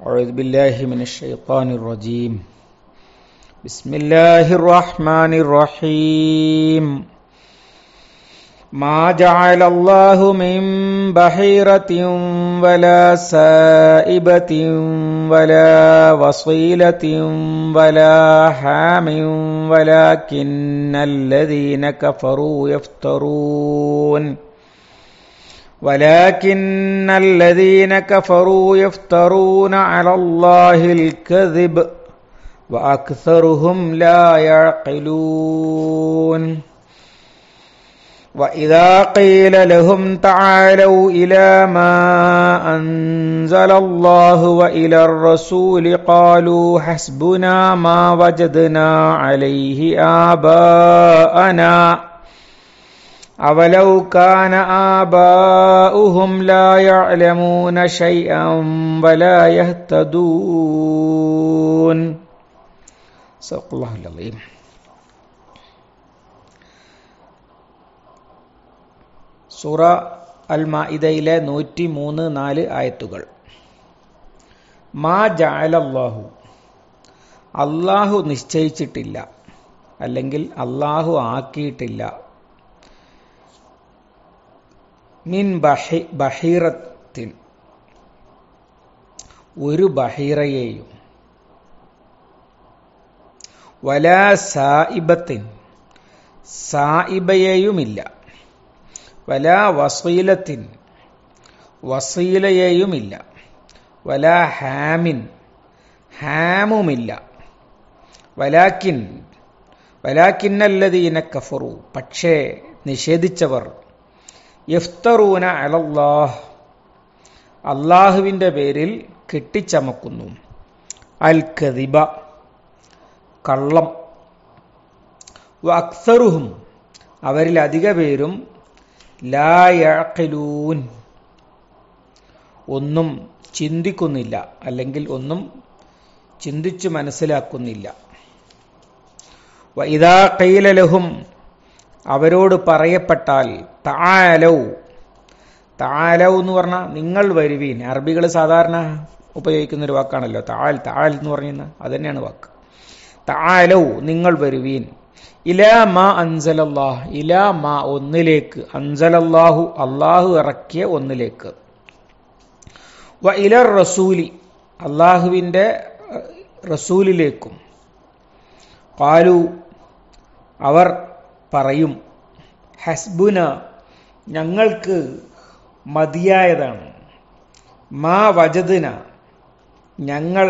أعوذ بالله من الشيطان الرجيم بسم الله الرحمن الرحيم ما جعل الله من بحيرة ولا سائبة ولا وصيلة ولا حام ولكن الذين كفروا يفترون ولكن الذين كفروا يفترون على الله الكذب واكثرهم لا يعقلون واذا قيل لهم تعالوا الى ما انزل الله والى الرسول قالوا حسبنا ما وجدنا عليه اباءنا أولو كان آباؤهم لا يعلمون شيئا ولا يهتدون صدق الله العظيم സൂറ അൽ മാഇദയിലെ നൂറ്റി മൂന്ന് നാല് ആയത്തുകൾ മാ ജഅലല്ലാഹു അള്ളാഹു നിശ്ചയിച്ചിട്ടില്ല അല്ലെങ്കിൽ അള്ളാഹു ആക്കിയിട്ടില്ല മിൻ ബഹി ബഹീറത്തിൽ ഒരു ബഹീറയെയും വലാ സായിബത്തിൻ സായിബയെയുമില്ല വലാ വസീലത്തിൻ വസീലയെയുമില്ല വലാ ഹാമിൻ ഹാമുമില്ല വലാക്കിൻ വലാക്കിന്നല്ലതീന കഫറു പക്ഷേ നിഷേധിച്ചവർ യഫ്തറൂന അലല്ലാഹ് അള്ളാഹുവിൻ്റെ പേരിൽ കെട്ടിച്ചമക്കുന്നു അൽ കദിബ കള്ളം അക്സറുഹും അവരിൽ അധിക പേരും ലായഖലൂൻ ഒന്നും ചിന്തിക്കുന്നില്ല അല്ലെങ്കിൽ ഒന്നും ചിന്തിച്ചു മനസ്സിലാക്കുന്നില്ല ഇതാ കൈലലഹും അവരോട് പറയപ്പെട്ടാൽ താലൗ താലൗ എന്ന് പറഞ്ഞാൽ നിങ്ങൾ വരുവീൻ അറബികൾ സാധാരണ ഉപയോഗിക്കുന്ന ഒരു വാക്കാണല്ലോ താൽ താൽ എന്ന് പറയുന്ന അത് തന്നെയാണ് വാക്ക് താലൗ നിങ്ങൾ വരുവീൻ ഇലാ മാ അൻസലല്ലാഹ് ഇലാ മാ ഒന്നിലേക്ക് അൻസലല്ലാഹു അള്ളാഹു ഇറക്കിയ ഒന്നിലേക്ക് വ ഇലർ റസൂലി അള്ളാഹുവിൻ്റെ റസൂലിലേക്കും കാലു അവർ പറയും ഹസ്ബുന ഞങ്ങൾക്ക് മതിയായതാണ് മാ വജദിന ഞങ്ങൾ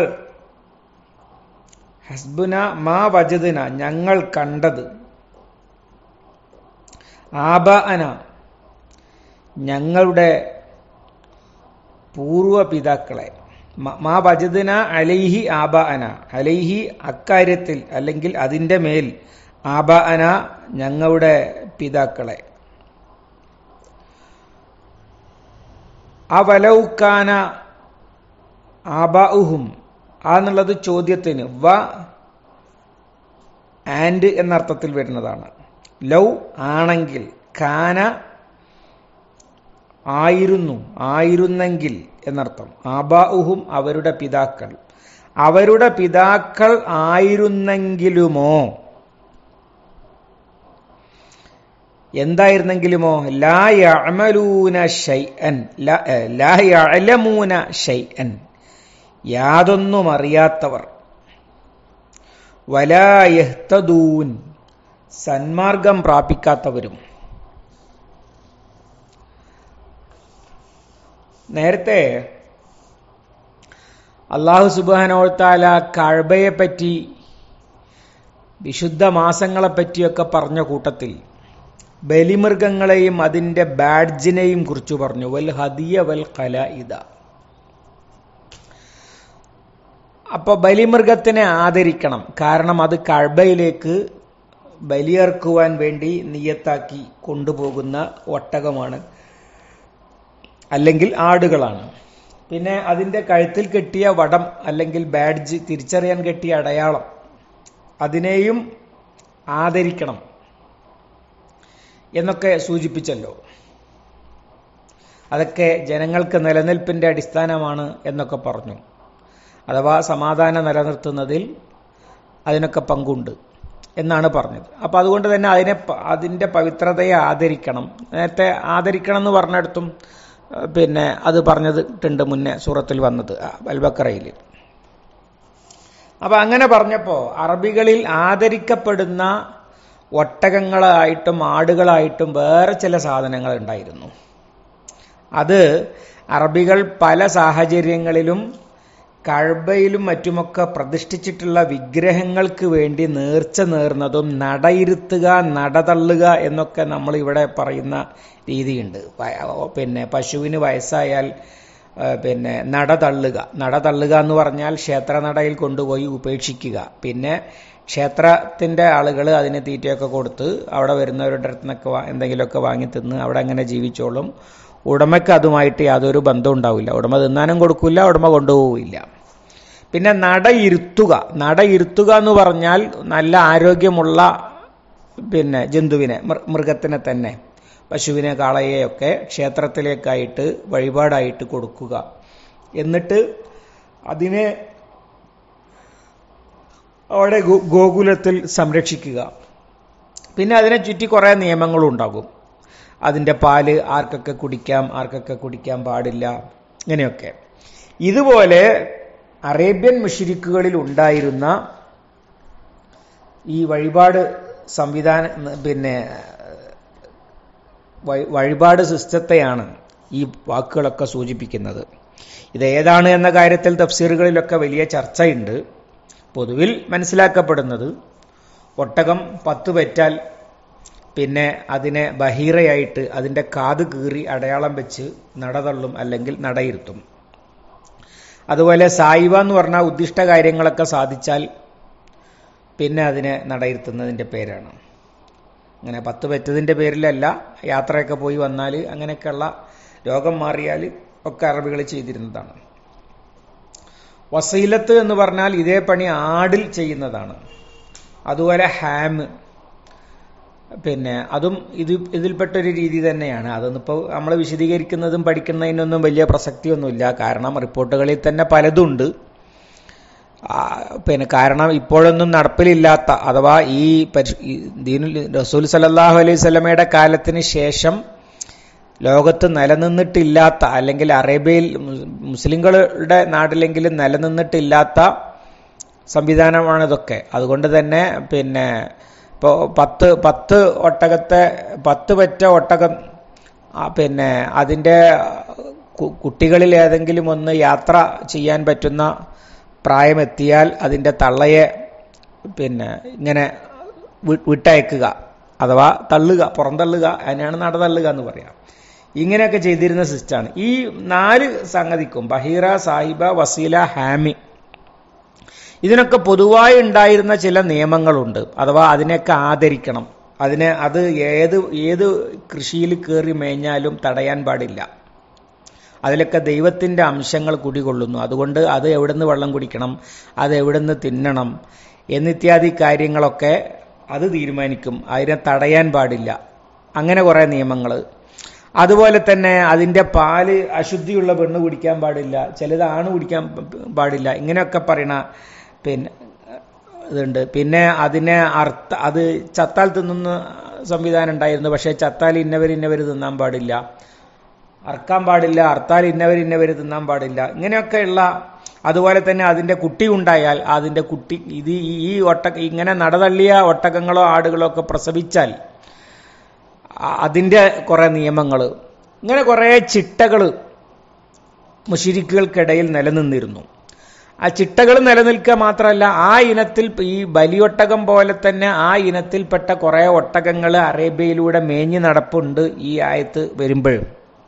ഹസ്ബുന മാ വജദിന ഞങ്ങൾ കണ്ടത് ആബ അന ഞങ്ങളുടെ പൂർവ പിതാക്കളെ മാ വജദിന അലൈഹി ആബ അന അലൈഹി അക്കാര്യത്തിൽ അല്ലെങ്കിൽ അതിൻ്റെ മേൽ ആബ അന ഞങ്ങളുടെ പിതാക്കളെ അവലൗക്കാന ആബാഉഹും ആ എന്നുള്ളത് ചോദ്യത്തിന് വ ആൻഡ് എന്നർത്ഥത്തിൽ വരുന്നതാണ് ലൗ ആണെങ്കിൽ കാന ആയിരുന്നു ആയിരുന്നെങ്കിൽ എന്നർത്ഥം ആബാഉഹും അവരുടെ പിതാക്കൾ അവരുടെ പിതാക്കൾ ആയിരുന്നെങ്കിലുമോ എന്തായിരുന്നെങ്കിലുമോ ലായമലൂന ഷൈഅൻ ലായമൂന ഷൈഅൻ യാതൊന്നും അറിയാത്തവർ വലായഹ്തദൂൻ സന്മാർഗം പ്രാപിക്കാത്തവരും നേരത്തെ അള്ളാഹു സുബാനോത്താല കഴബയെ പറ്റി വിശുദ്ധ മാസങ്ങളെ പറ്റിയൊക്കെ പറഞ്ഞ കൂട്ടത്തിൽ ബലിമൃഗങ്ങളെയും അതിന്റെ ബാഡ്ജിനെയും കുറിച്ച് പറഞ്ഞു വൽ ഹദിയ വൽ കല ഇത അപ്പൊ ബലിമൃഗത്തിനെ ആദരിക്കണം കാരണം അത് കഴബയിലേക്ക് ബലിയർക്കുവാൻ വേണ്ടി നിയത്താക്കി കൊണ്ടുപോകുന്ന ഒട്ടകമാണ് അല്ലെങ്കിൽ ആടുകളാണ് പിന്നെ അതിന്റെ കഴുത്തിൽ കെട്ടിയ വടം അല്ലെങ്കിൽ ബാഡ്ജ് തിരിച്ചറിയാൻ കെട്ടിയ അടയാളം അതിനെയും ആദരിക്കണം എന്നൊക്കെ സൂചിപ്പിച്ചല്ലോ അതൊക്കെ ജനങ്ങൾക്ക് നിലനിൽപ്പിന്റെ അടിസ്ഥാനമാണ് എന്നൊക്കെ പറഞ്ഞു അഥവാ സമാധാനം നിലനിർത്തുന്നതിൽ അതിനൊക്കെ പങ്കുണ്ട് എന്നാണ് പറഞ്ഞത് അപ്പം അതുകൊണ്ട് തന്നെ അതിനെ പ- അതിൻ്റെ പവിത്രതയെ ആദരിക്കണം നേരത്തെ ആദരിക്കണം എന്ന് പറഞ്ഞിടത്തും ഏഹ്, പിന്നെ അത് പറഞ്ഞിട്ടുണ്ട് മുന്നേ സൂറത്തിൽ വന്നത് അൽബക്കറയിൽ അപ്പൊ അങ്ങനെ പറഞ്ഞപ്പോ അറബികളിൽ ആദരിക്കപ്പെടുന്ന ഒട്ടകങ്ങളായിട്ടും ആടുകളായിട്ടും വേറെ ചില സാധനങ്ങൾ ഉണ്ടായിരുന്നു അത് അറബികൾ പല സാഹചര്യങ്ങളിലും കഴബയിലും മറ്റുമൊക്കെ പ്രതിഷ്ഠിച്ചിട്ടുള്ള വിഗ്രഹങ്ങൾക്ക് വേണ്ടി നേർച്ച നേർന്നതും നടയിരുത്തുക നടതള്ളുക എന്നൊക്കെ നമ്മൾ ഇവിടെ പറയുന്ന രീതിയുണ്ട് വ- പിന്നെ പശുവിന് വയസ്സായാൽ ആ, പിന്നെ നട തള്ളുക നട തള്ളുക എന്ന് പറഞ്ഞാൽ ക്ഷേത്രനടയിൽ കൊണ്ടുപോയി ഉപേക്ഷിക്കുക പിന്നെ ക്ഷേത്രത്തിന്റെ ആളുകൾ അതിന് തീറ്റയൊക്കെ കൊടുത്ത് അവിടെ വരുന്നവരുടെ അടുത്ത് നിന്നൊക്കെ വാ- എന്തെങ്കിലുമൊക്കെ വാങ്ങി തിന്ന് അവിടെ അങ്ങനെ ജീവിച്ചോളും ഉടമയ്ക്ക് അതുമായിട്ട് യാതൊരു ബന്ധവും ഉണ്ടാവില്ല ഉടമ തിന്നാനും കൊടുക്കില്ല ഉടമ കൊണ്ടുപോവില്ല പിന്നെ നട ഇരുത്തുക നട ഇരുത്തുക എന്ന് പറഞ്ഞാൽ നല്ല ആരോഗ്യമുള്ള പിന്നെ ജന്തുവിനെ മൃ- മൃഗത്തിനെ തന്നെ പശുവിനെ കാളയെയൊക്കെ ക്ഷേത്രത്തിലേക്കായിട്ട് വഴിപാടായിട്ട് കൊടുക്കുക എന്നിട്ട് അതിനെ അവിടെ ഗോ- ഗോകുലത്തിൽ സംരക്ഷിക്കുക പിന്നെ അതിനെ ചുറ്റി കുറേ നിയമങ്ങളും ഉണ്ടാകും അതിൻ്റെ പാല് ആർക്കൊക്കെ കുടിക്കാം ആർക്കൊക്കെ കുടിക്കാൻ പാടില്ല ഇങ്ങനെയൊക്കെ ഇതുപോലെ അറേബ്യൻ മുഷിരിക്കുകളിൽ ഉണ്ടായിരുന്ന ഈ വഴിപാട് സംവിധാന പിന്നെ വഴി- വഴിപാട് സിസ്റ്റത്തെയാണ് ഈ വാക്കുകളൊക്കെ സൂചിപ്പിക്കുന്നത് ഇത് ഏതാണ് എന്ന കാര്യത്തിൽ തഫ്സീറുകളിലൊക്കെ വലിയ ചർച്ചയുണ്ട് പൊതുവിൽ മനസ്സിലാക്കപ്പെടുന്നത് ഒട്ടകം പത്ത് പെറ്റാൽ പിന്നെ അതിനെ ബഹീറയായിട്ട് അതിൻ്റെ കാത് കീറി അടയാളം വെച്ച് നടതള്ളും അല്ലെങ്കിൽ നടയിരുത്തും അതുപോലെ സായിവ എന്ന് പറഞ്ഞാൽ ഉദ്ദിഷ്ട കാര്യങ്ങളൊക്കെ സാധിച്ചാൽ പിന്നെ അതിനെ നടയിരുത്തുന്നതിൻ്റെ പേരാണ് അങ്ങനെ പത്ത് പറ്റതിൻ്റെ പേരിലല്ല യാത്രയൊക്കെ പോയി വന്നാൽ അങ്ങനെയൊക്കെയുള്ള രോഗം മാറിയാൽ ഒക്കെ അറബികൾ ചെയ്തിരുന്നതാണ് വസീലത്ത് എന്ന് പറഞ്ഞാൽ ഇതേ പണി ആടിൽ ചെയ്യുന്നതാണ് അതുപോലെ ഹാം പിന്നെ അതും ഇത് ഇതിൽപ്പെട്ടൊരു രീതി തന്നെയാണ് അതൊന്നിപ്പോൾ നമ്മൾ വിശദീകരിക്കുന്നതും പഠിക്കുന്നതിനൊന്നും വലിയ പ്രസക്തിയൊന്നുമില്ല കാരണം റിപ്പോർട്ടുകളിൽ തന്നെ പലതുണ്ട് ആ, പിന്നെ കാരണം ഇപ്പോഴൊന്നും നടപ്പിലില്ലാത്ത അഥവാ ഈ പരിശ്- ഈ ദീനുൽ റസൂൽ സലല്ലാഹു അലൈഹി സ്വലമയുടെ കാലത്തിന് ശേഷം ലോകത്ത് നിലനിന്നിട്ടില്ലാത്ത അല്ലെങ്കിൽ അറേബ്യയിൽ മു- മുസ്ലിങ്ങളുടെ നാട്ടിലെങ്കിലും നിലനിന്നിട്ടില്ലാത്ത സംവിധാനമാണ് ഇതൊക്കെ അതുകൊണ്ട് തന്നെ പിന്നെ ഇപ്പോൾ പത്ത് പത്ത് ഒട്ടകത്തെ പത്ത് പറ്റ ഒട്ടകം ആ, പിന്നെ അതിൻ്റെ കു- കുട്ടികളിൽ ഏതെങ്കിലും ഒന്ന് യാത്ര ചെയ്യാൻ പറ്റുന്ന പ്രായമെത്തിയാൽ അതിൻ്റെ തള്ളയെ പിന്നെ ഇങ്ങനെ വി- വിട്ടയക്കുക അഥവാ തള്ളുക പുറന്തള്ളുക അതിനാണ് നട തള്ളുക എന്ന് പറയാം ഇങ്ങനെയൊക്കെ ചെയ്തിരുന്ന സിസ്റ്റാണ് ഈ നാല് സംഗതിക്കും ബഹീറ സാഹിബ വസീല ഹാമി ഇതിനൊക്കെ പൊതുവായി ഉണ്ടായിരുന്ന ചില നിയമങ്ങളുണ്ട് അഥവാ അതിനെയൊക്കെ ആദരിക്കണം അതിനെ അത് ഏത് ഏത് കൃഷിയിൽ കയറി മേഞ്ഞാലും തടയാൻ പാടില്ല അതിലൊക്കെ ദൈവത്തിന്റെ അംശങ്ങൾ കുടികൊള്ളുന്നു അതുകൊണ്ട് അത് എവിടുന്ന് വെള്ളം കുടിക്കണം അത് എവിടുന്ന് തിന്നണം എന്നിത്യാദി കാര്യങ്ങളൊക്കെ അത് തീരുമാനിക്കും അതിനെ തടയാൻ പാടില്ല അങ്ങനെ കുറേ നിയമങ്ങൾ അതുപോലെ തന്നെ അതിന്റെ പാല് അശുദ്ധിയുള്ള പെണ്ണ് കുടിക്കാൻ പാടില്ല ചിലത് ആണ് കുടിക്കാൻ പാടില്ല ഇങ്ങനെയൊക്കെ പറയണ പിന്നെ ഇതുണ്ട് പിന്നെ അതിനെ അർത്ഥ അത് ചത്താൽ തിന്നുന്ന സംവിധാനം ഉണ്ടായിരുന്നു പക്ഷേ ചത്താൽ ഇന്നവർ ഇന്നവർ തിന്നാൻ പാടില്ല അറക്കാൻ പാടില്ല അർത്താൽ ഇന്നവർ ഇന്നവർ തിന്നാൻ പാടില്ല ഇങ്ങനെയൊക്കെയുള്ള അതുപോലെ തന്നെ അതിന്റെ കുട്ടി ഉണ്ടായാൽ അതിന്റെ കുട്ടി ഇത് ഈ- ഈ ഒട്ടക ഇങ്ങനെ നടതള്ളിയ ഒട്ടകങ്ങളോ ആടുകളോ ഒക്കെ പ്രസവിച്ചാൽ ആ- അതിന്റെ കുറെ നിയമങ്ങൾ ഇങ്ങനെ കുറെ ചിട്ടകൾ മുഷിരിക്കുകൾക്കിടയിൽ നിലനിന്നിരുന്നു ആ ചിട്ടകൾ നിലനിൽക്കുക മാത്രമല്ല ആ ഇനത്തിൽ ഈ ബലിയൊട്ടകം പോലെ തന്നെ ആ ഇനത്തിൽപ്പെട്ട കുറെ ഒട്ടകങ്ങൾ അറേബ്യയിലൂടെ മേഞ്ഞു നടപ്പുണ്ട് ഈ ആയത്ത് വരുമ്പോഴും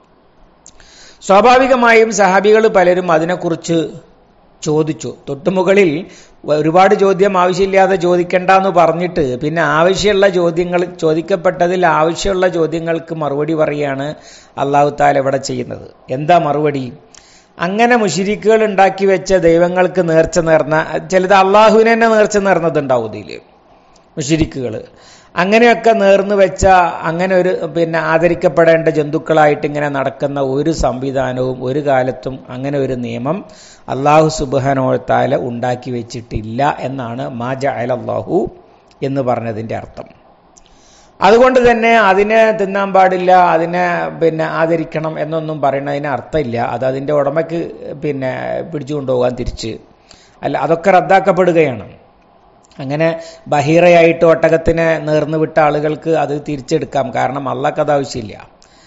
സ്വാഭാവികമായും സഹാബികൾ പലരും അതിനെക്കുറിച്ച് ചോദിച്ചു തൊട്ടുമുകളിൽ ഒരുപാട് ചോദ്യം ആവശ്യമില്ലാതെ ചോദിക്കണ്ട എന്ന് പറഞ്ഞിട്ട് പിന്നെ ആവശ്യമുള്ള ചോദ്യങ്ങൾ ചോദിക്കപ്പെട്ടതിൽ ആവശ്യമുള്ള ചോദ്യങ്ങൾക്ക് മറുപടി പറയാണ് അള്ളാഹു താല ഇവിടെ ചെയ്യുന്നത് എന്താ മറുപടി അങ്ങനെ മുഷിരിക്കുകൾ ഉണ്ടാക്കി വെച്ച ദൈവങ്ങൾക്ക് നേർച്ച നേർന്ന ചിലത് അള്ളാഹുവിനെ തന്നെ നേർച്ച നേർന്നതുണ്ടാവും ഇതിൽ മുഷിരിക്കുകൾ അങ്ങനെയൊക്കെ നേർന്നു വെച്ച അങ്ങനെ ഒരു പിന്നെ ആദരിക്കപ്പെടേണ്ട ജന്തുക്കളായിട്ട് ഇങ്ങനെ നടക്കുന്ന ഒരു സംവിധാനവും ഒരു കാലത്തും അങ്ങനെ ഒരു നിയമം അള്ളാഹു സുബാനോത്താല ഉണ്ടാക്കി വെച്ചിട്ടില്ല എന്നാണ് മാജ അലല്ലാഹു എന്ന് പറഞ്ഞതിന്റെ അർത്ഥം അതുകൊണ്ട് തന്നെ അതിനെ തിന്നാൻ പാടില്ല അതിനെ പിന്നെ ആദരിക്കണം എന്നൊന്നും പറയുന്നതിന് അർത്ഥമില്ല അത് അതിന്റെ ഉടമയ്ക്ക് പിന്നെ പിടിച്ചു കൊണ്ടുപോകാൻ തിരിച്ച് അല്ല അതൊക്കെ റദ്ദാക്കപ്പെടുകയാണ് അങ്ങനെ ബഹീറയായിട്ട് ഒട്ടകത്തിനെ നേർന്നു വിട്ട ആളുകൾക്ക് അത് തിരിച്ചെടുക്കാം കാരണം അള്ളാഹ് അത് ആവശ്യമില്ല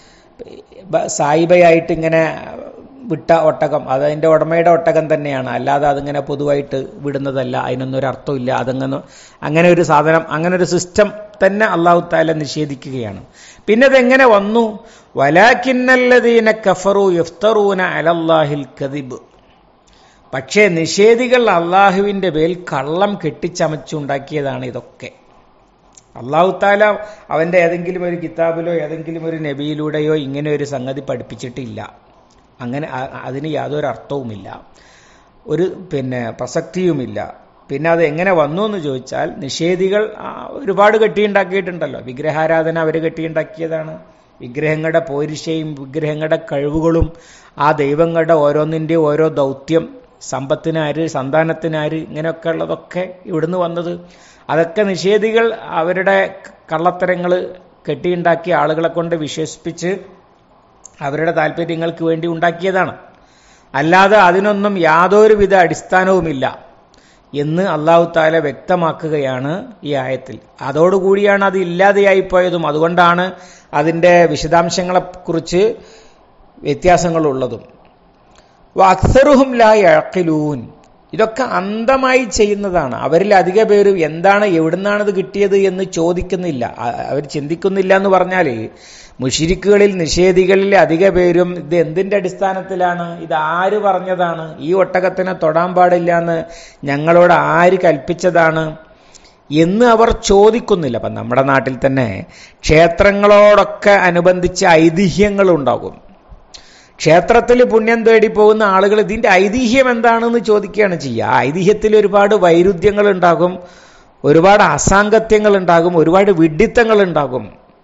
സായിബയായിട്ട് ഇങ്ങനെ വിട്ട ഒട്ടകം അത് അതിന്റെ ഉടമയുടെ ഒട്ടകം തന്നെയാണ് അല്ലാതെ അതിങ്ങനെ പൊതുവായിട്ട് വിടുന്നതല്ല അതിനൊന്നും ഒരു അർത്ഥമില്ല അതങ്ങനെ അങ്ങനെ ഒരു സാധനം അങ്ങനെ ഒരു സിസ്റ്റം തന്നെ അള്ളാഹു താല നിഷേധിക്കുകയാണ് പിന്നെ അതെങ്ങനെ വന്നു വലാക്കിന്നല്ലതീന കഫറു യഫ്തറൂന അലല്ലാഹിൽ കദിബ് പക്ഷേ നിഷേധികൾ അള്ളാഹുവിന്റെ മേൽ കള്ളം കെട്ടിച്ചമച്ചുണ്ടാക്കിയതാണ് ഇതൊക്കെ അള്ളാഹു താല അവന്റെ ഏതെങ്കിലും ഒരു കിതാബിലോ ഏതെങ്കിലും ഒരു നബിയിലൂടെയോ ഇങ്ങനെ ഒരു സംഗതി പഠിപ്പിച്ചിട്ടില്ല അങ്ങനെ അതിന് യാതൊരു അർത്ഥവുമില്ല ഒരു പിന്നെ പ്രസക്തിയുമില്ല പിന്നെ അത് എങ്ങനെ വന്നു എന്ന് ചോദിച്ചാൽ നിഷേധികൾ ഒരുപാട് കെട്ടിയുണ്ടാക്കിയിട്ടുണ്ടല്ലോ വിഗ്രഹാരാധന അവർ കെട്ടിയുണ്ടാക്കിയതാണ് വിഗ്രഹങ്ങളുടെ പോരിശയും വിഗ്രഹങ്ങളുടെ കഴിവുകളും ആ ദൈവങ്ങളുടെ ഓരോന്നിൻ്റെയും ഓരോ ദൗത്യം സമ്പത്തിനാര് സന്താനത്തിനാര് ഇങ്ങനെയൊക്കെ ഉള്ളതൊക്കെ ഇവിടുന്ന് വന്നത് അതൊക്കെ നിഷേധികൾ അവരുടെ കള്ളത്തരങ്ങൾ കെട്ടിയുണ്ടാക്കിയ ആളുകളെ കൊണ്ട് വിശ്വസിപ്പിച്ച് അവരുടെ താല്പര്യങ്ങൾക്ക് വേണ്ടി ഉണ്ടാക്കിയതാണ് അല്ലാതെ അതിനൊന്നും യാതൊരുവിധ അടിസ്ഥാനവുമില്ല എന്ന് അള്ളാഹു താല വ്യക്തമാക്കുകയാണ് ഈ ആയത്തിൽ അതോടുകൂടിയാണ് അത് ഇല്ലാതെയായി പോയതും അതുകൊണ്ടാണ് അതിന്റെ വിശദാംശങ്ങളെക്കുറിച്ച് വ്യത്യാസങ്ങളുള്ളതും അക്സറുഹും ലാ യഴക്കിലൂൻ ഇതൊക്കെ അന്ധമായി ചെയ്യുന്നതാണ് അവരിൽ അധിക പേരും എന്താണ് എവിടുന്നാണ് ഇത് കിട്ടിയത് എന്ന് ചോദിക്കുന്നില്ല അവർ ചിന്തിക്കുന്നില്ല എന്ന് പറഞ്ഞാൽ മുഷിരിക്കുകളിൽ നിഷേധികളിൽ അധിക പേരും ഇത് എന്തിന്റെ അടിസ്ഥാനത്തിലാണ് ഇത് ആര് പറഞ്ഞതാണ് ഈ ഒട്ടകത്തിനെ തൊടാൻ പാടില്ല എന്ന് ഞങ്ങളോട് ആര് കൽപ്പിച്ചതാണ് എന്ന് അവർ ചോദിക്കുന്നില്ല അപ്പം നമ്മുടെ നാട്ടിൽ തന്നെ ക്ഷേത്രങ്ങളോടൊക്കെ അനുബന്ധിച്ച് ഐതിഹ്യങ്ങൾ ഉണ്ടാകും ക്ഷേത്രത്തിൽ പുണ്യം തേടി പോകുന്ന ആളുകൾ ഇതിന്റെ ഐതിഹ്യം എന്താണെന്ന് ചോദിക്കുകയാണ് ചെയ്യുക ആ ഐതിഹ്യത്തിൽ ഒരുപാട് വൈരുദ്ധ്യങ്ങൾ ഉണ്ടാകും ഒരുപാട് അസാംഗത്യങ്ങൾ ഉണ്ടാകും ഒരുപാട് വിഡിത്തങ്ങൾ ഉണ്ടാകും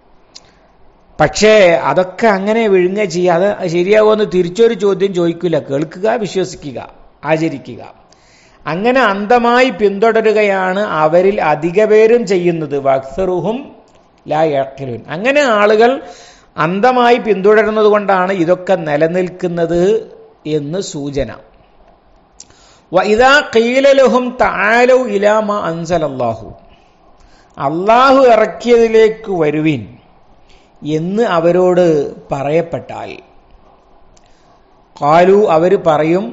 പക്ഷേ അതൊക്കെ അങ്ങനെ വിഴുങ്ങ ചെയ്യുക അത് ശരിയാവുമെന്ന് തിരിച്ചൊരു ചോദ്യം ചോദിക്കില്ല കേൾക്കുക വിശ്വസിക്കുക ആചരിക്കുക അങ്ങനെ അന്ധമായി പിന്തുടരുകയാണ് അവരിൽ അധിക പേരും ചെയ്യുന്നത് വക്സറുഹും ലാ യഖിലുൻ അങ്ങനെ ആളുകൾ അന്ധമായി പിന്തുടരുന്നത് കൊണ്ടാണ് ഇതൊക്കെ നിലനിൽക്കുന്നത് എന്ന് സൂചന ഇതാ കീലലഹും താലോ ഇലാമ അൻസലല്ലാഹു അള്ളാഹു ഇറക്കിയതിലേക്ക് വരുവിൻ എന്ന് അവരോട് പറയപ്പെട്ടാൽ കാലു അവർ പറയും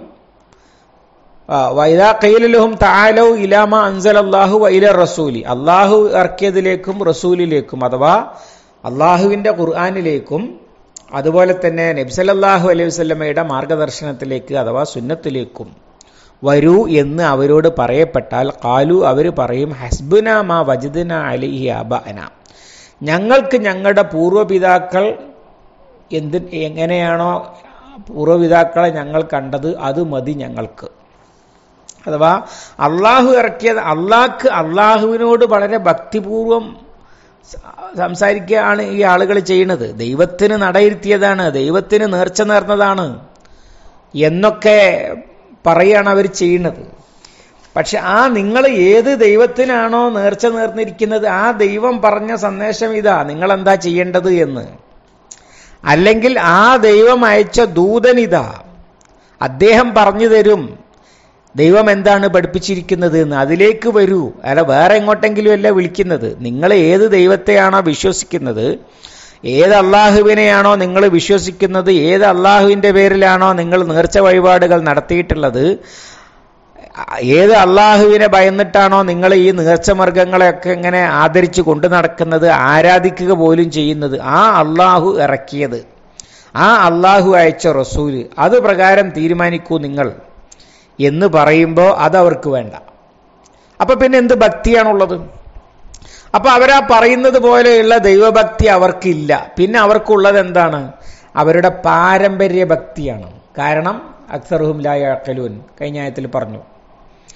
വൈദാ കൈലലഹും താലോ ഇലാമ അൻസൽ അള്ളാഹു വൈല റസൂലി അള്ളാഹു ഇറക്കിയതിലേക്കും റസൂലിലേക്കും അഥവാ അള്ളാഹുവിന്റെ ഖുർആാനിലേക്കും അതുപോലെ തന്നെ നബ്സലല്ലാഹു അലൈഹി വസ്ലമയുടെ മാർഗദർശനത്തിലേക്ക് അഥവാ സുന്നത്തിലേക്കും വരൂ എന്ന് അവരോട് പറയപ്പെട്ടാൽ കാലു അവർ പറയും ഹസ്ബുന മാ വജദന അലിഹി അബഅന ഞങ്ങൾക്ക് ഞങ്ങളുടെ പൂർവ്വപിതാക്കൾ എന്ത് എങ്ങനെയാണോ പൂർവ്വപിതാക്കളെ ഞങ്ങൾ കണ്ടത് അത് മതി ഞങ്ങൾക്ക് അഥവാ അള്ളാഹു ഇറക്കിയത് അള്ളാഹ്ക്ക് അള്ളാഹുവിനോട് വളരെ ഭക്തിപൂർവം സംസാരിക്കുകയാണ് ഈ ആളുകൾ ചെയ്യുന്നത് ദൈവത്തിന് നടയിരുത്തിയതാണ് ദൈവത്തിന് നേർച്ച നേർന്നതാണ് എന്നൊക്കെ പറയാണ് അവർ ചെയ്യുന്നത് പക്ഷെ ആ നിങ്ങൾ ഏത് ദൈവത്തിനാണോ നേർച്ച നേർന്നിരിക്കുന്നത് ആ ദൈവം പറഞ്ഞ സന്ദേശം ഇതാ നിങ്ങൾ എന്താ ചെയ്യേണ്ടത് എന്ന് അല്ലെങ്കിൽ ആ ദൈവം അയച്ച ദൂതൻ ഇതാ അദ്ദേഹം പറഞ്ഞു തരും ദൈവം എന്താണ് പഠിപ്പിച്ചിരിക്കുന്നത് എന്ന് അതിലേക്ക് വരൂ അല്ല വേറെ എങ്ങോട്ടെങ്കിലും അല്ല വിളിക്കുന്നത് നിങ്ങൾ ഏത് ദൈവത്തെയാണോ വിശ്വസിക്കുന്നത് ഏത് അള്ളാഹുവിനെയാണോ നിങ്ങൾ വിശ്വസിക്കുന്നത് ഏത് അള്ളാഹുവിന്റെ പേരിലാണോ നിങ്ങൾ നേർച്ച വഴിപാടുകൾ നടത്തിയിട്ടുള്ളത് ഏത് അള്ളാഹുവിനെ ഭയന്നിട്ടാണോ നിങ്ങൾ ഈ നേർച്ചമർഗങ്ങളെയൊക്കെ ഇങ്ങനെ ആദരിച്ചു കൊണ്ടു നടക്കുന്നത് ആരാധിക്കുക പോലും ചെയ്യുന്നത് ആ അള്ളാഹു ഇറക്കിയത് ആ അള്ളാഹു അയച്ച റസൂല് അത് പ്രകാരം തീരുമാനിക്കൂ നിങ്ങൾ എന്ന് പറയുമ്പോൾ അത് അവർക്ക് വേണ്ട അപ്പൊ പിന്നെ എന്ത് ഭക്തിയാണുള്ളത് അപ്പൊ അവരാ പറയുന്നത് പോലെയുള്ള ദൈവഭക്തി അവർക്കില്ല പിന്നെ അവർക്കുള്ളത് എന്താണ് അവരുടെ പാരമ്പര്യ ഭക്തിയാണ് കാരണം അക്സറുഹും ലായ കലൂൻ കഴിഞ്ഞ ആയത്തിൽ പറഞ്ഞു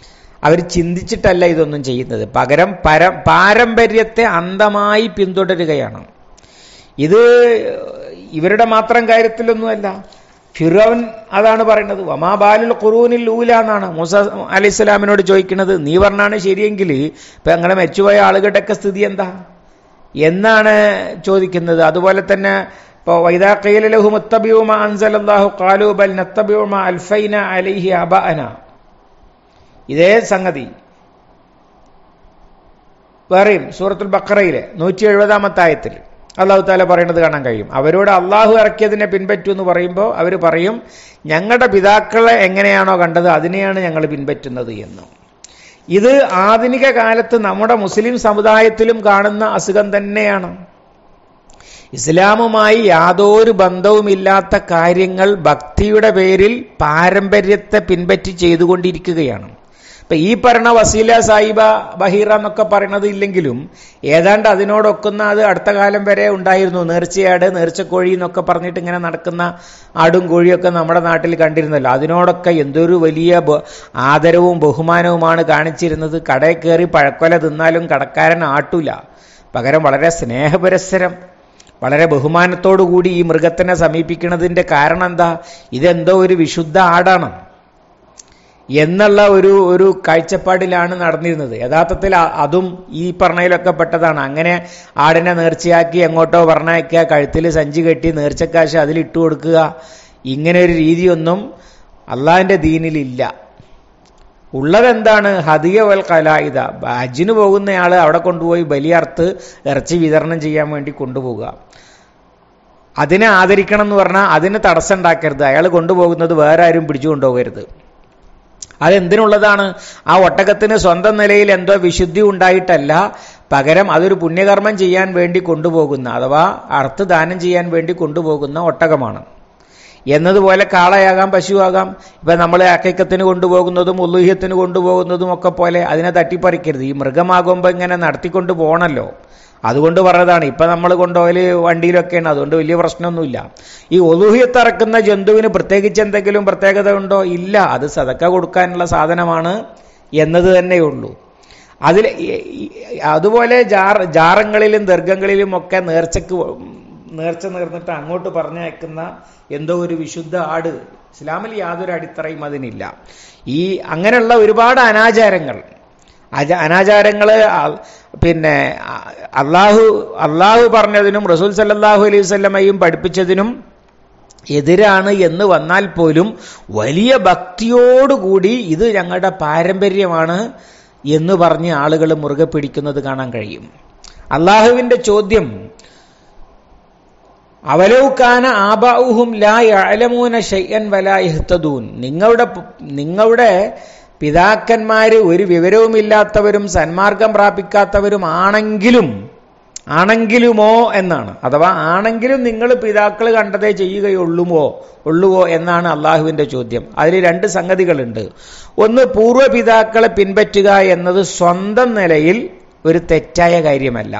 അവർ ചിന്തിച്ചിട്ടല്ല ഇതൊന്നും ചെയ്യുന്നത് പകരം പര പാരമ്പര്യത്തെ അന്ധമായി പിന്തുടരുകയാണ് ഇത് ഇവരുടെ മാത്രം കാര്യത്തിലൊന്നുമല്ല ഫിറോൻ അതാണ് പറയുന്നത് വമാ ബാലുൽ ഖുറൂനിൽ ഊല എന്നാണ് മൂസ അലി ഇസ്ലാമിനോട് ചോദിക്കുന്നത് നീ പറഞ്ഞാണ് ശരിയെങ്കിൽ ഇപ്പൊ അങ്ങനെ മരിച്ചുപോയ ആളുകളുടെയൊക്കെ സ്ഥിതി എന്താ എന്നാണ് ചോദിക്കുന്നത് അതുപോലെ തന്നെ ഇപ്പോൾ വൈദാ ഖീല ലഹു മുത്തബിഉ മാ അൻസലല്ലാഹു ഖാലു ബൽ നത്തബിഉ മാ അൽഫൈന അലൈഹി അബഅന ഇതേ സംഗതി വേറെയും സൂറത്തുൽ ബക്കറയിലെ നൂറ്റി എഴുപതാമത്തെ ആയത്തിൽ അള്ളാഹു താല പറയുന്നത് കാണാൻ കഴിയും അവരോട് അള്ളാഹു ഇറക്കിയതിനെ പിൻപറ്റൂ എന്ന് പറയുമ്പോൾ അവർ പറയും ഞങ്ങളുടെ പിതാക്കളെ എങ്ങനെയാണോ കണ്ടത് അതിനെയാണ് ഞങ്ങൾ പിൻപറ്റുന്നത് എന്ന് ഇത് ആധുനിക കാലത്ത് നമ്മുടെ മുസ്ലിം സമുദായത്തിലും കാണുന്ന അസുഖം തന്നെയാണ് ഇസ്ലാമുമായി യാതൊരു ബന്ധവുമില്ലാത്ത കാര്യങ്ങൾ ഭക്തിയുടെ പേരിൽ പാരമ്പര്യത്തെ പിൻപറ്റി ചെയ്തുകൊണ്ടിരിക്കുകയാണ് ഇപ്പൊ ഈ പറഞ്ഞ വസീല സായിബ ബഹീറ എന്നൊക്കെ പറയണത് ഇല്ലെങ്കിലും ഏതാണ്ട് അതിനോടൊക്കുന്ന അത് അടുത്ത കാലം വരെ ഉണ്ടായിരുന്നു നേർച്ചയാട് നേർച്ചക്കോഴി എന്നൊക്കെ പറഞ്ഞിട്ട് ഇങ്ങനെ നടക്കുന്ന ആടും കോഴിയൊക്കെ നമ്മുടെ നാട്ടിൽ കണ്ടിരുന്നല്ലോ അതിനോടൊക്കെ എന്തൊരു വലിയ ആദരവും ബഹുമാനവുമാണ് കാണിച്ചിരുന്നത് കടയിൽ കയറി പഴക്കൊല തിന്നാലും കടക്കാരൻ ആട്ടൂല പകരം വളരെ സ്നേഹപുരസ്സരം വളരെ ബഹുമാനത്തോടു കൂടി ഈ മൃഗത്തിനെ സമീപിക്കുന്നതിന്റെ കാരണം എന്താ ഇതെന്തോ ഒരു വിശുദ്ധ ആടാണ് എന്നുള്ള ഒരു ഒരു കാഴ്ചപ്പാടിലാണ് നടന്നിരുന്നത് യഥാർത്ഥത്തിൽ അതും ഈ പറഞ്ഞതിലൊക്കെ പെട്ടതാണ് അങ്ങനെ ആടിനെ നേർച്ചയാക്കി എങ്ങോട്ടോ പറഞ്ഞയക്കുക കഴുത്തിൽ സഞ്ചി കെട്ടി നേർച്ചക്കാശ് അതിലിട്ട് കൊടുക്കുക ഇങ്ങനെ ഒരു രീതിയൊന്നും അള്ളാഹിന്റെ ദീനിലില്ല ഉള്ളതെന്താണ് ഹദിയ വൽ കലായിത ഹജ്ജിന് പോകുന്നയാൾ അവിടെ കൊണ്ടുപോയി ബലിയർത്ത് ഇറച്ചി വിതരണം ചെയ്യാൻ വേണ്ടി കൊണ്ടുപോകുക അതിനെ ആദരിക്കണം എന്ന് പറഞ്ഞാൽ അതിന് തടസ്സം ഉണ്ടാക്കരുത് അയാൾ കൊണ്ടുപോകുന്നത് വേറെ ആരും പിടിച്ചു കൊണ്ടുപോകരുത് അതെന്തിനുള്ളതാണ് ആ ഒട്ടകത്തിന് സ്വന്തം നിലയിൽ എന്തോ വിശുദ്ധി ഉണ്ടായിട്ടല്ല പകരം അതൊരു പുണ്യകർമ്മം ചെയ്യാൻ വേണ്ടി കൊണ്ടുപോകുന്ന അഥവാ അർത്ഥ ദാനം ചെയ്യാൻ വേണ്ടി കൊണ്ടുപോകുന്ന ഒട്ടകമാണ് എന്നതുപോലെ കാളയാകാം പശുവാകാം ഇപ്പൊ നമ്മൾ അക്കൈക്കത്തിന് കൊണ്ടുപോകുന്നതും ഉല്ലുഹ്യത്തിന് കൊണ്ടുപോകുന്നതും ഒക്കെ പോലെ അതിനെ തട്ടിപ്പറിക്കരുത് ഈ മൃഗമാകുമ്പോൾ ഇങ്ങനെ നടത്തിക്കൊണ്ട് പോകണല്ലോ അതുകൊണ്ട് പറഞ്ഞതാണ് ഇപ്പൊ നമ്മൾ കൊണ്ടുപോകല് വണ്ടിയിലൊക്കെയാണ് അതുകൊണ്ട് വലിയ പ്രശ്നമൊന്നുമില്ല ഈ ഒലുഹിയത്തിറക്കുന്ന ജന്തുവിന് പ്രത്യേകിച്ച് എന്തെങ്കിലും പ്രത്യേകത ഉണ്ടോ ഇല്ല അത് സതക്ക കൊടുക്കാനുള്ള സാധനമാണ് എന്നത് തന്നെയുള്ളൂ അതിൽ അതുപോലെ ജാർ ജാറങ്ങളിലും ദീർഘങ്ങളിലും ഒക്കെ നേർച്ചക്ക് നേർച്ച നേർന്നിട്ട് അങ്ങോട്ട് പറഞ്ഞയക്കുന്ന എന്തോ ഒരു വിശുദ്ധ ആട് ഇസ്ലാമിൽ യാതൊരു അടിത്തറയും അതിനില്ല ഈ അങ്ങനെയുള്ള ഒരുപാട് അനാചാരങ്ങൾ അനാചാരങ്ങള് പിന്നെ അള്ളാഹു അള്ളാഹു പറഞ്ഞതിനും റസൂൽ സല്ലാഹു അലൈഹി സ്വല്ലമയും പഠിപ്പിച്ചതിനും എതിരാണ് എന്ന് വന്നാൽ പോലും വലിയ ഭക്തിയോടുകൂടി ഇത് ഞങ്ങളുടെ പാരമ്പര്യമാണ് എന്ന് പറഞ്ഞ് ആളുകൾ മുറുകെ പിടിക്കുന്നത് കാണാൻ കഴിയും അള്ളാഹുവിന്റെ ചോദ്യം അവലൗക്കാന ആബാഉഹും ലാ യഅലമൂന ഷൈഅൻ വലാ യഹ്തദൂൻ നിങ്ങളുടെ നിങ്ങളുടെ പിതാക്കന്മാര് ഒരു വിവരവുമില്ലാത്തവരും സന്മാർഗം പ്രാപിക്കാത്തവരും ആണെങ്കിലും ആണെങ്കിലുമോ എന്നാണ് അഥവാ ആണെങ്കിലും നിങ്ങൾ പിതാക്കൾ കണ്ടതേ ചെയ്യുകയുള്ളുമോ ഉള്ളുവോ എന്നാണ് അള്ളാഹുവിന്റെ ചോദ്യം അതിൽ രണ്ട് സംഗതികളുണ്ട് ഒന്ന് പൂർവ്വപിതാക്കളെ പിൻപറ്റുക എന്നത് സ്വന്തം നിലയിൽ ഒരു തെറ്റായ കാര്യമല്ല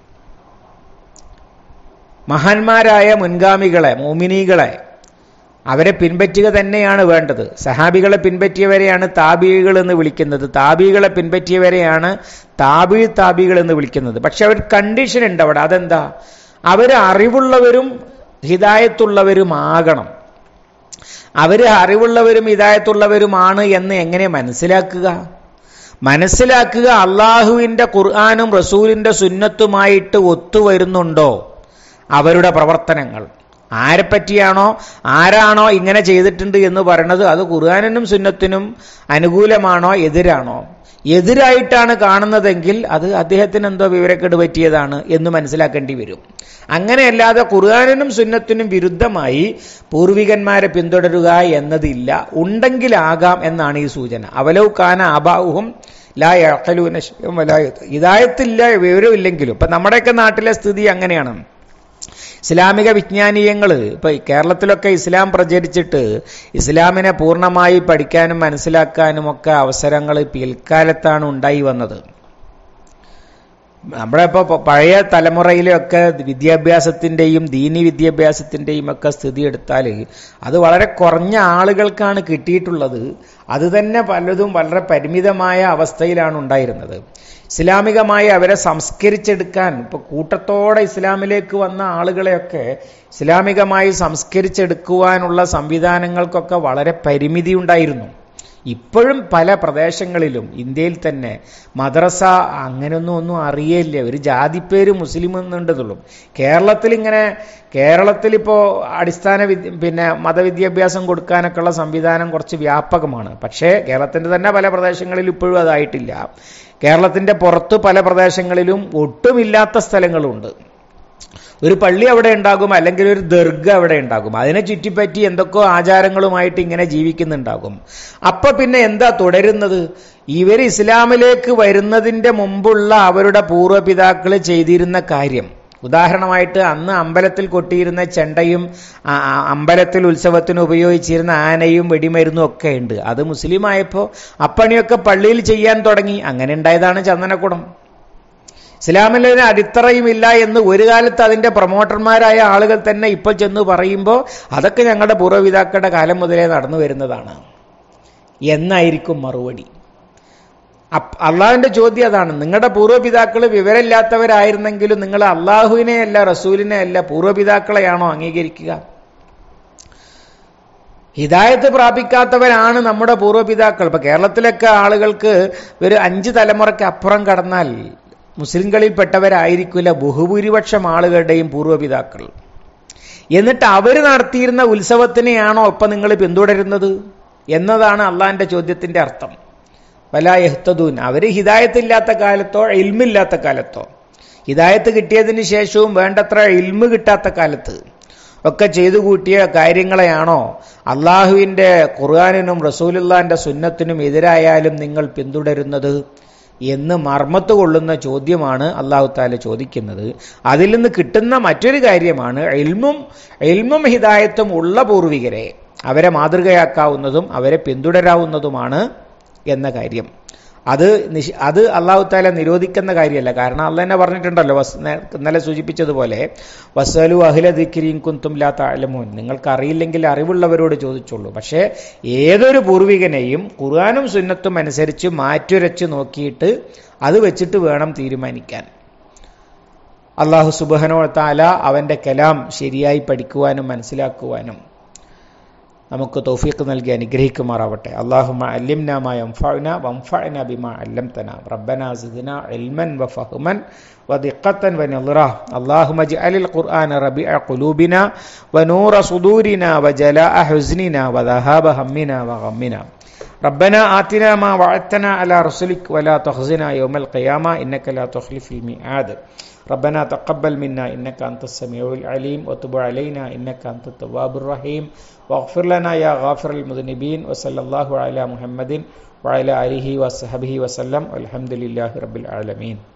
മഹാന്മാരായ മുൻഗാമികളെ മോമിനികളെ അവരെ പിൻപറ്റുക തന്നെയാണ് വേണ്ടത് സഹാബികളെ പിൻപറ്റിയവരെയാണ് താബികൾ എന്ന് വിളിക്കുന്നത് താബികളെ പിൻപറ്റിയവരെയാണ് താബി താബികൾ എന്ന് വിളിക്കുന്നത് പക്ഷെ അവർ കണ്ടീഷൻ ഉണ്ട് അവിടെ അതെന്താ അവർ അറിവുള്ളവരും ഹിതായത്തുള്ളവരുമാകണം അവര് അറിവുള്ളവരും ഹിതായത്തുള്ളവരുമാണ് എന്ന് എങ്ങനെ മനസ്സിലാക്കുക മനസ്സിലാക്കുക അള്ളാഹുവിന്റെ ഖുർആാനും റസൂലിന്റെ സുന്നത്തുമായിട്ട് ഒത്തുവരുന്നുണ്ടോ അവരുടെ പ്രവർത്തനങ്ങൾ ആരെപ്പറ്റിയാണോ ആരാണോ ഇങ്ങനെ ചെയ്തിട്ടുണ്ട് എന്ന് പറയുന്നത് അത് ഖുർആാനിനും സുന്നത്തിനും അനുകൂലമാണോ എതിരാണോ എതിരായിട്ടാണ് കാണുന്നതെങ്കിൽ അത് അദ്ദേഹത്തിന് എന്തോ വിവരക്കേട് പറ്റിയതാണ് എന്ന് മനസ്സിലാക്കേണ്ടി വരും അങ്ങനെയല്ലാതെ ഖുർആാനിനും സുന്നത്തിനും വിരുദ്ധമായി പൂർവികന്മാരെ പിന്തുടരുക എന്നതില്ല ഉണ്ടെങ്കിലാകാം എന്നാണ് ഈ സൂചന അവലൗക്കാന അബാവുഹും ലാ യഖലൂന ഇതായത്തില്ല വിവരമില്ലെങ്കിലും ഇപ്പൊ നമ്മുടെയൊക്കെ നാട്ടിലെ സ്ഥിതി അങ്ങനെയാണ് ഇസ്ലാമിക വിജ്ഞാനീയങ്ങൾ ഇപ്പൊ കേരളത്തിലൊക്കെ ഇസ്ലാം പ്രചരിച്ചിട്ട് ഇസ്ലാമിനെ പൂർണ്ണമായി പഠിക്കാനും മനസ്സിലാക്കാനും ഒക്കെ അവസരങ്ങൾ പിൽക്കാലത്താണ് ഉണ്ടായി വന്നത് നമ്മുടെ ഇപ്പോൾ പഴയ തലമുറയിലൊക്കെ വിദ്യാഭ്യാസത്തിന്റെയും ദീനി വിദ്യാഭ്യാസത്തിന്റെയും ഒക്കെ സ്ഥിതി എടുത്താൽ അത് വളരെ കുറഞ്ഞ ആളുകൾക്കാണ് കിട്ടിയിട്ടുള്ളത് അത് തന്നെ പലതും വളരെ പരിമിതമായ അവസ്ഥയിലാണ് ഉണ്ടായിരുന്നത് ഇസ്ലാമികമായി അവരെ സംസ്കരിച്ചെടുക്കാൻ ഇപ്പൊ കൂട്ടത്തോടെ ഇസ്ലാമിലേക്ക് വന്ന ആളുകളെയൊക്കെ ഇസ്ലാമികമായി സംസ്കരിച്ചെടുക്കുവാനുള്ള സംവിധാനങ്ങൾക്കൊക്കെ വളരെ പരിമിതി ഉണ്ടായിരുന്നു ഇപ്പോഴും പല പ്രദേശങ്ങളിലും ഇന്ത്യയിൽ തന്നെ മദ്രസ അങ്ങനെയൊന്നും ഒന്നും അറിയില്ല ഒരു ജാതിപ്പേര് മുസ്ലിം എന്നുണ്ടെന്നുള്ളൂ കേരളത്തിൽ ഇങ്ങനെ കേരളത്തിൽ ഇപ്പോൾ അടിസ്ഥാന വിദ്യ പിന്നെ മതവിദ്യാഭ്യാസം കൊടുക്കാനൊക്കെയുള്ള സംവിധാനം കുറച്ച് വ്യാപകമാണ് പക്ഷേ കേരളത്തിന്റെ തന്നെ പല പ്രദേശങ്ങളിലും ഇപ്പോഴും അതായിട്ടില്ല കേരളത്തിന്റെ പുറത്ത് പല പ്രദേശങ്ങളിലും ഒട്ടുമില്ലാത്ത സ്ഥലങ്ങളുണ്ട് ഒരു പള്ളി അവിടെ ഉണ്ടാകും അല്ലെങ്കിൽ ഒരു ദർഗ അവിടെ ഉണ്ടാകും അതിനെ ചുറ്റിപ്പറ്റി എന്തൊക്കെയോ ആചാരങ്ങളുമായിട്ട് ഇങ്ങനെ ജീവിക്കുന്നുണ്ടാകും അപ്പൊ പിന്നെ എന്താ തുടരുന്നത് ഇവർ ഇസ്ലാമിലേക്ക് വരുന്നതിന്റെ മുമ്പുള്ള അവരുടെ പൂർവ്വപിതാക്കൾ ചെയ്തിരുന്ന കാര്യം ഉദാഹരണമായിട്ട് അന്ന് അമ്പലത്തിൽ കൊട്ടിയിരുന്ന ചെണ്ടയും അമ്പലത്തിൽ ഉത്സവത്തിന് ഉപയോഗിച്ചിരുന്ന ആനയും വെടിമരുന്നും ഒക്കെ ഉണ്ട് അത് മുസ്ലിം ആയപ്പോൾ അപ്പണിയൊക്കെ പള്ളിയിൽ ചെയ്യാൻ തുടങ്ങി അങ്ങനെ ഉണ്ടായതാണ് ചന്ദനക്കുടം ഇസ്ലാമിൽ ഒരു അടിത്തറയുമില്ല എന്ന് ഒരു കാലത്ത് അതിന്റെ പ്രൊമോട്ടർമാരായ ആളുകൾ തന്നെ ഇപ്പോൾ ചെന്ന് പറയുമ്പോൾ അതൊക്കെ ഞങ്ങളുടെ പൂർവ്വപിതാക്കളുടെ കാലം മുതലേ നടന്നു വരുന്നതാണ് എന്നായിരിക്കും മറുപടി അള്ളാഹുവിന്റെ ചോദ്യം അതാണ് നിങ്ങളുടെ പൂർവ്വപിതാക്കൾ വിവരമില്ലാത്തവരായിരുന്നെങ്കിലും നിങ്ങൾ അള്ളാഹുവിനെ അല്ല റസൂലിനെ അല്ല പൂർവ്വപിതാക്കളെയാണോ അംഗീകരിക്കുക ഹിദായത്ത് പ്രാപിക്കാത്തവരാണ് നമ്മുടെ പൂർവ്വപിതാക്കൾ ഇപ്പൊ കേരളത്തിലൊക്കെ ആളുകൾക്ക് ഒരു അഞ്ച് തലമുറയ്ക്ക് അപ്പുറം കടന്നാൽ മുസ്ലിങ്ങളിൽപ്പെട്ടവരായിരിക്കില്ല ബഹുഭൂരിപക്ഷം ആളുകളുടെയും പൂർവ്വപിതാക്കൾ എന്നിട്ട് അവർ നടത്തിയിരുന്ന ഉത്സവത്തിനെയാണോ ഇപ്പൊ നിങ്ങൾ പിന്തുടരുന്നത് എന്നതാണ് അള്ളാന്റെ ചോദ്യത്തിന്റെ അർത്ഥം വലാ യഹ്തദൂൻ അവര് ഹിദായത്തില്ലാത്ത കാലത്തോ ഇൽമില്ലാത്ത കാലത്തോ ഹിദായത്ത് കിട്ടിയതിന് ശേഷവും വേണ്ടത്ര ഇൽമ് കിട്ടാത്ത കാലത്ത് ഒക്കെ ചെയ്തു കൂട്ടിയ കാര്യങ്ങളെയാണോ അള്ളാഹുവിന്റെ ഖുർആാനിനും റസൂലുല്ലാന്റെ സുന്നത്തിനും എതിരായാലും നിങ്ങൾ പിന്തുടരുന്നത് എന്ന് മർമ്മത്ത് കൊള്ളുന്ന ചോദ്യമാണ് അള്ളാഹു താല ചോദിക്കുന്നത് അതിൽ നിന്ന് കിട്ടുന്ന മറ്റൊരു കാര്യമാണ് എൽമും എൽമും ഹിദായത്തും ഉള്ള പൂർവികരെ അവരെ മാതൃകയാക്കാവുന്നതും അവരെ പിന്തുടരാവുന്നതുമാണ് എന്ന കാര്യം അത് അത് അള്ളാഹു താല നിരോധിക്കുന്ന കാര്യമല്ല കാരണം അള്ള തന്നെ പറഞ്ഞിട്ടുണ്ടല്ലോ വസ് ഇന്നലെ സൂചിപ്പിച്ചതുപോലെ വസലു അഹില ദിക്കിരീൻ കുന്തും ലാ താലമോൻ നിങ്ങൾക്ക് അറിയില്ലെങ്കിൽ അറിവുള്ളവരോട് ചോദിച്ചോളൂ പക്ഷേ ഏതൊരു പൂർവികനെയും ഖുർആാനും സുന്നത്തും അനുസരിച്ച് മാറ്റുരച്ച് നോക്കിയിട്ട് അത് വെച്ചിട്ട് വേണം തീരുമാനിക്കാൻ അള്ളാഹു സുബഹനോ താല അവന്റെ കലാം ശരിയായി പഠിക്കുവാനും മനസ്സിലാക്കുവാനും നമുക്ക് തൗഫീഖ് നൽകി അനുഗ്രഹിക്കുമാറാവട്ടെ അള്ളാഹുമ അല്ലിംന മാ യൻഫഅന വൻഫഅന ബിമാ അല്ലംതന റബ്ബന സിദ്ന ഇൽമൻ വഫഹ്മൻ ودقة ونظرة اللهم اجعل القرآن ربيع قلوبنا ونور صدورنا وجلاء حزننا وذهاب همنا وغمنا ربنا آتنا ما وعدتنا على رسلك ولا تخزنا يوم القيامة إنك لا تخلف الميعاد ربنا تقبل منا إنك أنت السميع العليم وتب علينا إنك أنت التواب الرحيم واغفر لنا يا غافر المذنبين وصلى الله على محمد وعلى آله وصحبه وسلم والحمد لله رب العالمين